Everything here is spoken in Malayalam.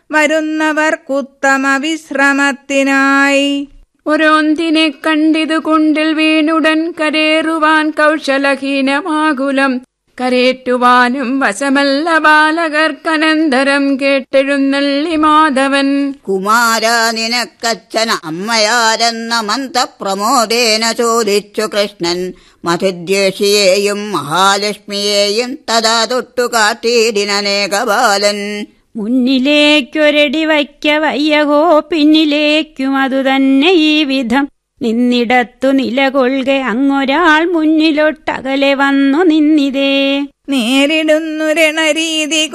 വരുന്നവർക്കുത്തമ വിശ്രമത്തിനായി ഒരോന്തിനെ കണ്ടിതു കുണ്ടിൽ വീണുടൻ കരേറുവാൻ കൗശലഹീനമാകുലം കരേറ്റുവാനും വശമല്ല ബാലകർക്കനന്തരം കേട്ടെഴുന്നള്ളി മാധവൻ കുമാര നിനക്കച്ഛന അമ്മയാരെന്ന മന്ത്രപ്രമോദേന ചോദിച്ചു കൃഷ്ണൻ മധുദ്വേഷിയെയും മഹാലക്ഷ്മിയെയും തഥാ തൊട്ടു കാട്ടിയിടിനേകബാലൻ മുന്നിലേക്കൊരടി വയ്ക്ക വയ്യഹോ പിന്നിലേക്കും അതുതന്നെ ഈ വിധം നിന്നിടത്തു നിലകൊള്ളുക അങ്ങൊരാൾ മുന്നിലൊട്ടകലെ വന്നു നിന്നിതേ നേരിടുന്നു രണരീതി